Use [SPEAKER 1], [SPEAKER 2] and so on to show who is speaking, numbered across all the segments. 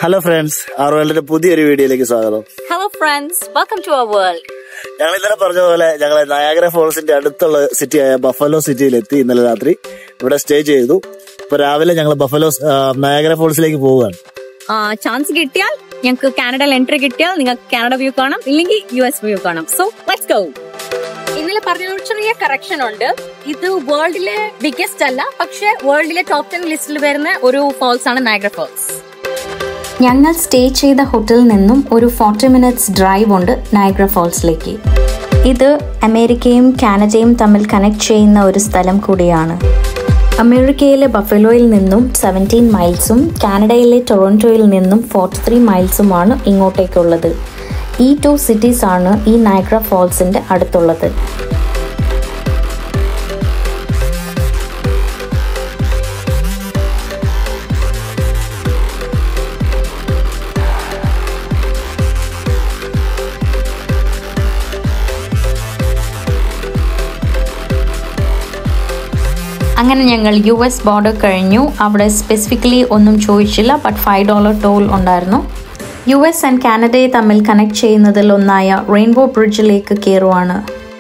[SPEAKER 1] Hello friends ആർവേൾഡിന്റെ പുതിയൊരു വീഡിയോയിലേക്ക് സ്വാഗതം
[SPEAKER 2] Hello friends, welcome to our world.
[SPEAKER 1] ഞങ്ങൾ ഇന്നലെ പറഞ്ഞ പോലെ ഞങ്ങൾ നയാഗ്ര ഫോൾസിന്റെ അടുത്തുള്ള സിറ്റിയായ ബഫലോ സിറ്റിയിൽ എത്തി ഇന്നലെ രാത്രി ഇവിടെ സ്റ്റേ ചെയ്തു ഇപ്പൊ രാവിലെ ഞങ്ങൾ ബഫലോ നയാഗ്ര ഫോൾസിലേക്ക് പോവുകയാണ്
[SPEAKER 2] ചാൻസ് കിട്ടിയാൽ ഞങ്ങൾക്ക് കാനഡയിൽ എൻട്രി കിട്ടിയാൽ നിങ്ങൾക്ക് കാനഡ വ്യൂ കാണാം ഇല്ലെങ്കിൽ യു എസ് വ്യൂ കാണാം സോ ലെറ്റ്സ് ഗോ ഇന്നലെ പറഞ്ഞ ഒരു ചെറിയ കറക്ഷൻ ഉണ്ട് ഇത് വേൾഡിലെ ബിഗ്ഗസ്റ്റ് അല്ല പക്ഷെ വേൾഡിലെ ടോപ്പ് ടെൻ ലിസ്റ്റിൽ വരുന്ന ഒരു ഫോൾസ് ആണ് നയഗ്ര ഫോൾസ്
[SPEAKER 3] ഞങ്ങൾ സ്റ്റേ ചെയ്ത ഹോട്ടലിൽ നിന്നും ഒരു ഫോർട്ടി മിനിറ്റ്സ് ഡ്രൈവ് ഉണ്ട് നയഗ്ര ഫോൾസിലേക്ക് ഇത് അമേരിക്കയും കാനഡയും തമ്മിൽ കണക്ട് ചെയ്യുന്ന ഒരു സ്ഥലം കൂടിയാണ് അമേരിക്കയിലെ ബഫലോയിൽ നിന്നും സെവൻറ്റീൻ മൈൽസും കാനഡയിലെ ടൊറോണ്ടോയിൽ നിന്നും ഫോർട്ടി ത്രീ മൈൽസുമാണ് ഇങ്ങോട്ടേക്കുള്ളത് ഈ ടു സിറ്റീസ് ആണ് ഈ നയഗ്ര ഫോൾസിൻ്റെ അടുത്തുള്ളത് അങ്ങനെ ഞങ്ങൾ യു എസ് ബോർഡർ കഴിഞ്ഞു അവിടെ സ്പെസിഫിക്കലി ഒന്നും ചോദിച്ചില്ല ബട്ട് ഫൈവ് ഡോളർ ടോൾ ഉണ്ടായിരുന്നു യു എസ് ആൻഡ് കാനഡയെ തമ്മിൽ കണക്ട് ചെയ്യുന്നതിൽ ഒന്നായ റെയിൻബോ ബ്രിഡ്ജിലേക്ക് കയറുവാണ്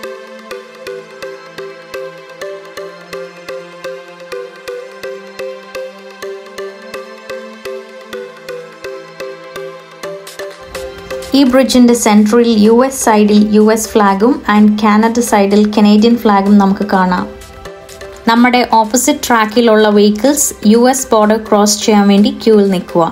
[SPEAKER 3] ഈ ബ്രിഡ്ജിന്റെ സെൻട്രൽ യു എസ് സൈഡിൽ യു എസ് ഫ്ലാഗും ആൻഡ് കാനഡ സൈഡിൽ കനേഡിയൻ ഫ്ലാഗും നമുക്ക് കാണാം നമ്മുടെ ഓപ്പോസിറ്റ് ട്രാക്കിലുള്ള vehicles U S border cross ചെയ്യാൻ വേണ്ടി ക്യൂവിൽ നിൽക്കുക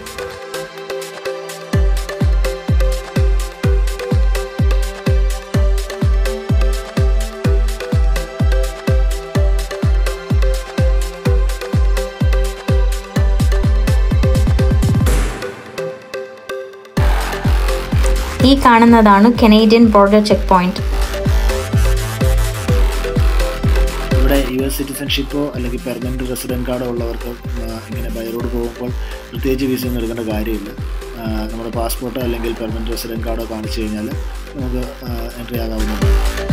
[SPEAKER 3] ഈ കാണുന്നതാണ് കനേഡിയൻ ബോർഡർ ചെക്ക് പോയിന്റ്
[SPEAKER 1] ഇവിടെ യു എസ് സിറ്റിസൺഷിപ്പോ അല്ലെങ്കിൽ പെർമനന്റ് റെസിഡന്റ് കാർഡോ ഉള്ളവർക്ക് ആ, ഇങ്ങനെ ബൈ റോഡ് പോകുമ്പോൾ പ്രത്യേകിച്ച് വിസ ഒന്നും എടുക്കേണ്ട കാര്യമില്ല ആ, നമ്മുടെ പാസ്പോർട്ടോ അല്ലെങ്കിൽ പെർമനന്റ് റെസിഡന്റ് കാർഡോ കാണിച്ചു കഴിഞ്ഞാൽ നമുക്ക് എൻട്രി ആകാവുന്നതാണ്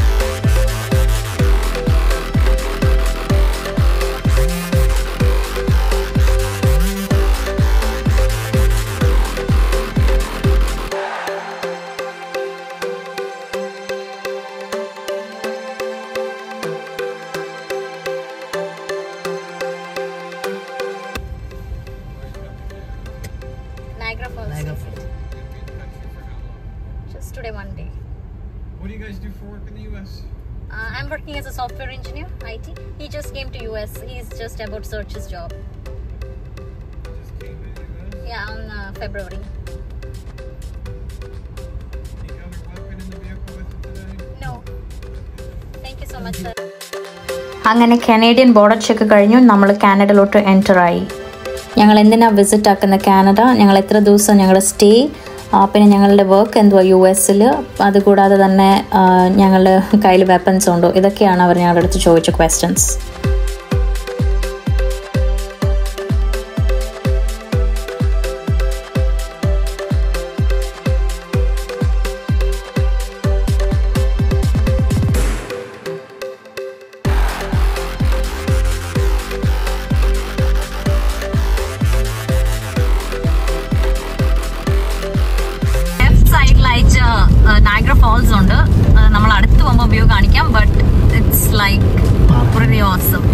[SPEAKER 2] Niagara Falls. Just today, one day.
[SPEAKER 4] What do you guys do for work in the U.S.?
[SPEAKER 2] Uh, I'm working as a software engineer, IT. He just came to US. He's just about to search his job.
[SPEAKER 4] Just came to the U.S.
[SPEAKER 2] Yeah, on uh, February.
[SPEAKER 4] Any other weapon in the vehicle with him today?
[SPEAKER 2] No. Thank you so much, sir.
[SPEAKER 3] അങ്ങനെ Canadian border check കഴിഞ്ഞു നമ്മൾ കാനഡയിലോട്ട് enter ആയി ഞങ്ങൾ എന്തിനാ visit ആക്കുന്ന Canada ഞങ്ങൾ എത്ര ദിവസം ഞങ്ങളുടെ സ്റ്റേ പിന്നെ ഞങ്ങളുടെ വർക്ക് എന്തുവാ യു എസിൽ അതുകൂടാതെ തന്നെ ഞങ്ങളുടെ കയ്യിൽ വെപ്പൺസ് ഉണ്ടോ ഇതൊക്കെയാണ് അവർ ഞങ്ങളുടെ അടുത്ത് ചോദിച്ച ക്വസ്റ്റ്യൻസ്
[SPEAKER 2] ലെഫ്റ്റ് സൈഡിലായിട്ട് നയഗ്ര ഫോൾസ് ഉണ്ട് അത് നമ്മൾ അടുത്ത് പോകുമ്പോൾ വ്യൂ കാണിക്കാം but it's like pretty awesome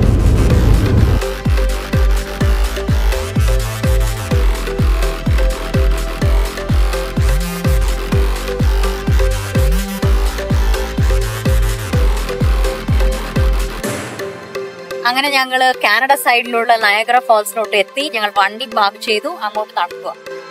[SPEAKER 2] അങ്ങനെ ഞങ്ങൾ കാനഡ സൈഡിലുള്ള നയഗ്ര ഫോൾസിലോട്ട് എത്തി ഞങ്ങൾ വണ്ടി പാർക്ക് ചെയ്തു അങ്ങോട്ട് നടക്കുക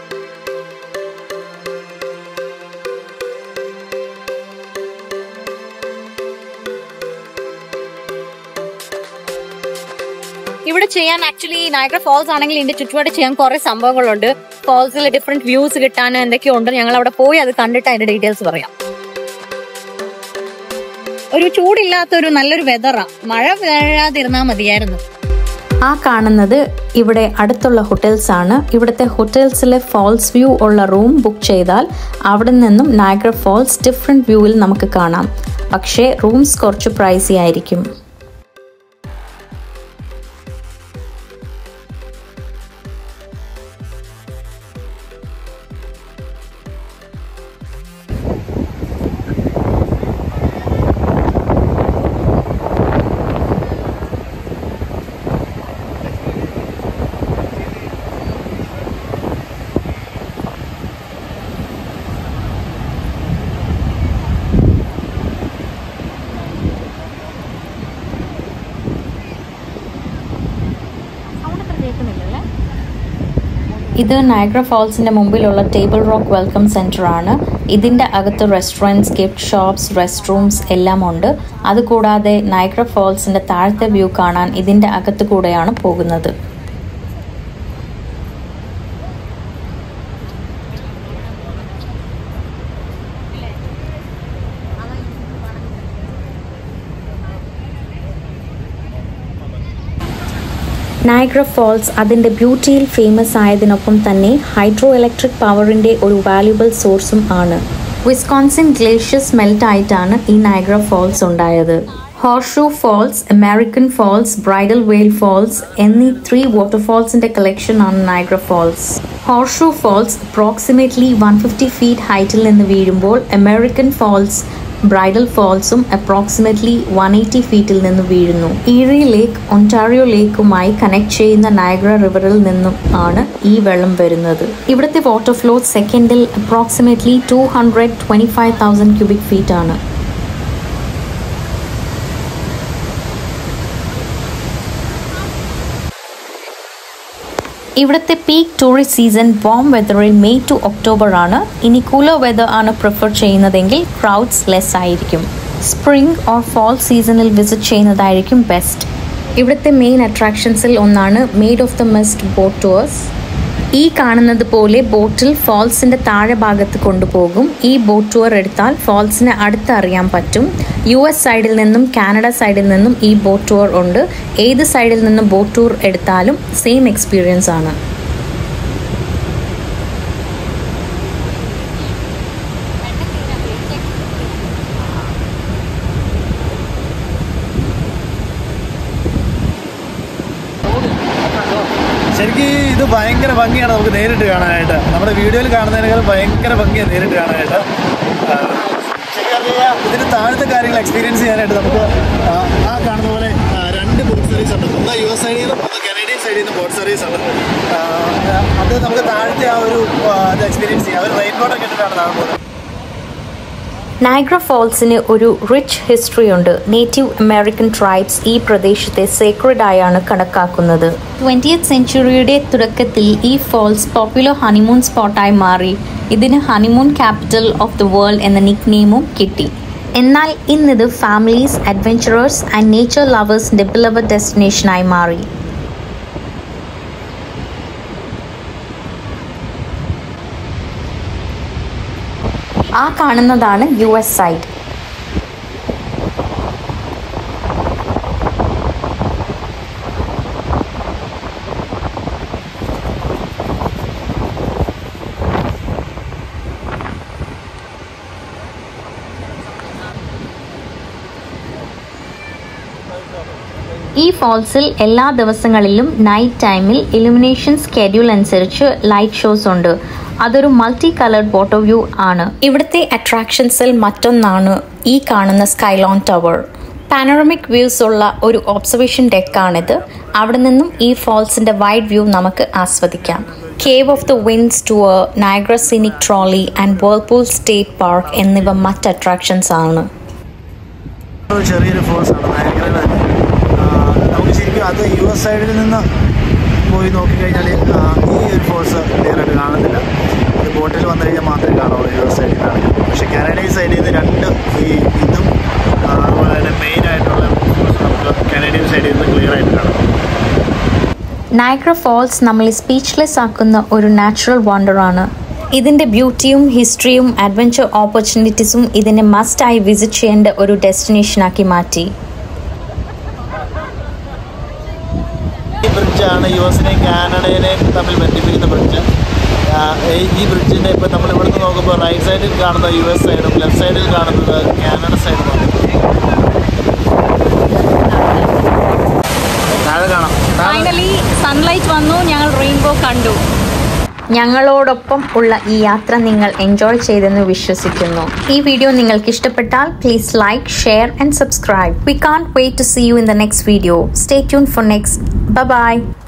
[SPEAKER 2] ഇവിടെ ചെയ്യാൻ ആക്ച്വലി നയഗ്ര ഫോൾസ് ആണെങ്കിൽ ഇതിന്റെ ചുറ്റുപാട് ചെയ്യാൻ കുറെ സംഭവങ്ങളുണ്ട് ഫോൾസിൽ ഡിഫറെന്റ് വ്യൂസ് കിട്ടാൻ എന്തൊക്കെയോ ഉണ്ട് ഞങ്ങൾ അവിടെ പോയി അത് കണ്ടിട്ട് അതിന്റെ ഡീറ്റെയിൽസ് പറയാം ഒരു ചൂടില്ലാത്ത ഒരു നല്ലൊരു വെതറാ മഴ വീഴാതിരുന്നാൽ മതിയായിരുന്നു
[SPEAKER 3] ആ കാണുന്നത് ഇവിടെ അടുത്തുള്ള ഹോട്ടൽസ് ആണ് ഇവിടുത്തെ ഹോട്ടൽസിലെ ഫോൾസ് വ്യൂ ഉള്ള റൂം ബുക്ക് ചെയ്താൽ അവിടെ നിന്നും നാഗ്ര ഫോൾസ് ഡിഫറെൻറ്റ് വ്യൂവിൽ നമുക്ക് കാണാം പക്ഷേ റൂംസ് കുറച്ച് പ്രൈസി ആയിരിക്കും ഇത് നയഗ്ര ഫോൾസിന്റെ മുമ്പിലുള്ള ടേബിൾ റോക്ക് വെൽക്കം സെന്റർ ആണ് ഇതിന്റെ അകത്ത് restaurants gift shops rest rooms എല്ലാം ഉണ്ട് അതുകൂടാതെ നയഗ്ര ഫോൾസിന്റെ താഴത്തെ വ്യൂ കാണാൻ ഇതിന്റെ അകത്ത് കൂടെയാണ് പോകുന്നത് നയഗ്ര ഫോൾസ് അതിൻ്റെ ബ്യൂട്ടിയിൽ ഫേമസ് ആയതിനൊപ്പം തന്നെ ഹൈഡ്രോ ഇലക്ട്രിക് പവറിൻ്റെ ഒരു വാല്യുബിൾ സോഴ്സും ആണ് വിസ്കോൺസിൻ ഗ്ലേഷ്യസ് മെൽറ്റ് ആയിട്ടാണ് ഈ നയഗ്ര ഫോൾസ് ഉണ്ടായത് Horseshoe Falls American Falls Bridal Veil Falls എന്നീ ത്രീ വാട്ടർഫോൾസിന്റെ കളക്ഷൻ ആണ് Niagara Falls Horseshoe Falls approximately one fifty feet ഹൈറ്റിൽ നിന്ന് വീഴുമ്പോൾ അമേരിക്കൻ ഫോൾസ് ബ്രൈഡൽ ഫോൾസും അപ്രോക്സിമേറ്റ്ലി വൺ എയ്റ്റി ഫീറ്റിൽ നിന്ന് വീഴുന്നു ഈറി ലേക്ക് ഒണ്ടാറിയോ ലേക്കുമായി കണക്ട് ചെയ്യുന്ന നയഗ്ര റിവറിൽ നിന്നും ആണ് ഈ വെള്ളം വരുന്നത് ഇവിടുത്തെ വാട്ടർ ഫ്ലോ സെക്കൻഡിൽ approximately two hundred twenty five thousand cubic feet ആണ് ഇവിടുത്തെ പീക്ക് ടൂറിസ്റ്റ് സീസൺ വാം വെതറിൽ മെയ് ടു ഒക്ടോബർ ആണ് ഇനി കൂളർ വെതർ ആണ് പ്രിഫർ ചെയ്യുന്നതെങ്കിൽ ക്രൗഡ്സ് ലെസ് ആയിരിക്കും സ്പ്രിംഗ് ഓർ ഫോൾ സീസണിൽ വിസിറ്റ് ചെയ്യുന്നതായിരിക്കും ബെസ്റ്റ് ഇവിടുത്തെ മെയിൻ അട്രാക്ഷൻസിൽ ഒന്നാണ് Maid of the Mist boat tours ഈ കാണുന്നത് പോലെ ബോട്ടിൽ ഫോൾസിന്റെ താഴെ ഭാഗത്ത് കൊണ്ടുപോകും ഈ ബോട്ട് ടൂർ എടുത്താൽ ഫോൾസിനെ അടുത്ത് അറിയാൻ പറ്റും യു എസ് സൈഡിൽ നിന്നും കാനഡ സൈഡിൽ നിന്നും ഈ ബോട്ട് ടൂർ ഉണ്ട് ഏത് സൈഡിൽ നിന്നും ബോട്ട് ടൂർ എടുത്താലും സെയിം എക്സ്പീരിയൻസ് ആണ്
[SPEAKER 1] ശരിക്കും ഇത് ഭയങ്കര ഭംഗിയാണ് നമുക്ക് നേരിട്ട് കാണാനായിട്ട് നമ്മുടെ വീഡിയോയിൽ കാണുന്നതിനേക്കാൾ ഭയങ്കര ഭംഗിയാണ് നേരിട്ട് കാണാനായിട്ട് ആ, ശരിക്കും പറഞ്ഞു കഴിഞ്ഞാൽ ഇതിന് താഴത്തെ കാര്യങ്ങൾ എക്സ്പീരിയൻസ് ചെയ്യാനായിട്ട് നമുക്ക് ആ, ആ കാണുന്ന പോലെ ആ, രണ്ട് ബോട്ട് സർവീസ് ഉണ്ട് ഒന്ന് യു എസ് സൈഡിൽ നിന്നും ഒന്ന് കനേഡിയൻ സൈഡിൽ നിന്നും ബോട്ട് സർവീസ് ഉണ്ട് ആ, അത് നമുക്ക് താഴത്തെ ആ ഒരു ആ, ഇത് എക്സ്പീരിയൻസ് ചെയ്യാം അവർ റെയിൻ ബോട്ടൊക്കെ ഇട്ടിട്ടാണ് താഴെ പോകുന്നത്
[SPEAKER 3] നയഗ്ര ഫോൾസിന് ഒരു റിച്ച് ഹിസ്റ്ററി ഉണ്ട് നേറ്റീവ് അമേരിക്കൻ ട്രൈബ്സ് ഈ പ്രദേശത്തെ സേക്രഡ് ആയാണ് കണക്കാക്കുന്നത് ട്വൻറ്റിയത്ത് സെഞ്ചുറിയുടെ തുടക്കത്തിൽ ഈ ഫോൾസ് പോപ്പുലർ ഹണിമൂൺ സ്പോട്ടായി മാറി ഇതിന് honeymoon capital of the world എന്ന നിക് നെയിമും കിട്ടി എന്നാൽ ഇന്നിത് ഫാമിലീസ് അഡ്വഞ്ചറേഴ്സ് ആൻഡ് നേച്ചർ ലവേഴ്സിൻ്റെ ബിലവർ ഡെസ്റ്റിനേഷനായി മാറി ആ കാണുന്നതാണ് യു എസ് സൈഡ് ഈ ഫോൾസിൽ എല്ലാ ദിവസങ്ങളിലും നൈറ്റ് ടൈമിൽ ഇലുമിനേഷൻ സ്കെഡ്യൂൾ അനുസരിച്ച് ലൈറ്റ് ഷോസ് ഉണ്ട് അതൊരു മൾട്ടി കളർഡ് വാട്ടർ വ്യൂ ആണ് ഇവിടുത്തെ അട്രാക്ഷൻസിൽ മറ്റൊന്നാണ് ഈ കാണുന്ന സ്കൈലോൺ ടവർ പാനോറമിക് വ്യൂസ് ഉള്ള ഒരു ഒബ്സർവേഷൻ ഡെക്കാണിത് അവിടെ നിന്നും ഈ ഫോൾസിന്റെ വൈഡ് വ്യൂ നമുക്ക് ആസ്വദിക്കാം Cave of the Winds tour Niagara scenic trolley and Whirlpool State Park എന്നിവ മറ്റ് അട്രാക്ഷൻസ് ആണ്
[SPEAKER 1] ഒരു ചെറിയൊരു ഫോഴ്സ് ആണ് നയഗ്രയുടെ തന്നെ ആ, നമുക്ക് ശരിക്കും അത് യു എസ് സൈഡിൽ നിന്ന് പോയി നോക്കിക്കഴിഞ്ഞാൽ ആ, ഈ ഒരു ഫോഴ്സ് ക്ലിയർ ആയിട്ട് കാണുന്നില്ല ഇത് ബോട്ടിൽ വന്നു കഴിഞ്ഞാൽ മാത്രമേ കാണുള്ളൂ യു എസ് സൈഡിൽ നിന്നാണ് പക്ഷേ കാനഡയിൽ സൈഡിൽ നിന്ന് രണ്ട് ഈ ഇതും ആ, അതുപോലെ തന്നെ മെയിൻ ആയിട്ടുള്ള ഫോഴ്സ് നമുക്ക് കാനഡിയൻ സൈഡിൽ നിന്ന് ക്ലിയർ ആയിട്ട് കാണാം
[SPEAKER 3] നയഗ്ര ഫോൾസ് നമ്മളെ സ്പീച്ച്ലെസ് ആക്കുന്ന ഒരു നാച്ചുറൽ വണ്ടറാണ് ഇതിൻ്റെ ബ്യൂട്ടിയും ഹിസ്റ്ററിയും അഡ്വഞ്ചർ ഓപ്പർച്യൂണിറ്റീസും ഇതിനെ മസ്റ്റായി വിസിറ്റ് ചെയ്യേണ്ട ഒരു ഡെസ്റ്റിനേഷനാക്കി മാറ്റി
[SPEAKER 1] ഈ ബ്രിഡ്ജാണ് യു എസിനെയും കാനഡയിനെയും തമ്മിൽ ബന്ധിപ്പിക്കുന്ന ബ്രിഡ്ജ് ആ, ഈ- ഈ ബ്രിഡ്ജിൻ്റെ ഇപ്പോൾ നമ്മൾ ഇവിടുന്ന് നോക്കുമ്പോൾ റൈറ്റ് സൈഡിൽ കാണുന്ന യു എസ് സൈഡും ലെഫ്റ്റ് സൈഡിൽ കാണുന്നത് കാനഡ സൈഡുമാണ് താഴെ കാണാം താഴെ
[SPEAKER 2] ഫൈനലി സൺലൈറ്റ് വന്നു ഞങ്ങൾ റെയിൻബോ കണ്ടു
[SPEAKER 3] ഞങ്ങളോടൊപ്പം ഉള്ള ഈ യാത്ര നിങ്ങൾ എൻജോയ് ചെയ്തെന്ന് വിശ്വസിക്കുന്നു ഈ വീഡിയോ നിങ്ങൾക്ക് ഇഷ്ടപ്പെട്ടാൽ please like share and subscribe we can't wait to see you in the next video stay tuned for next by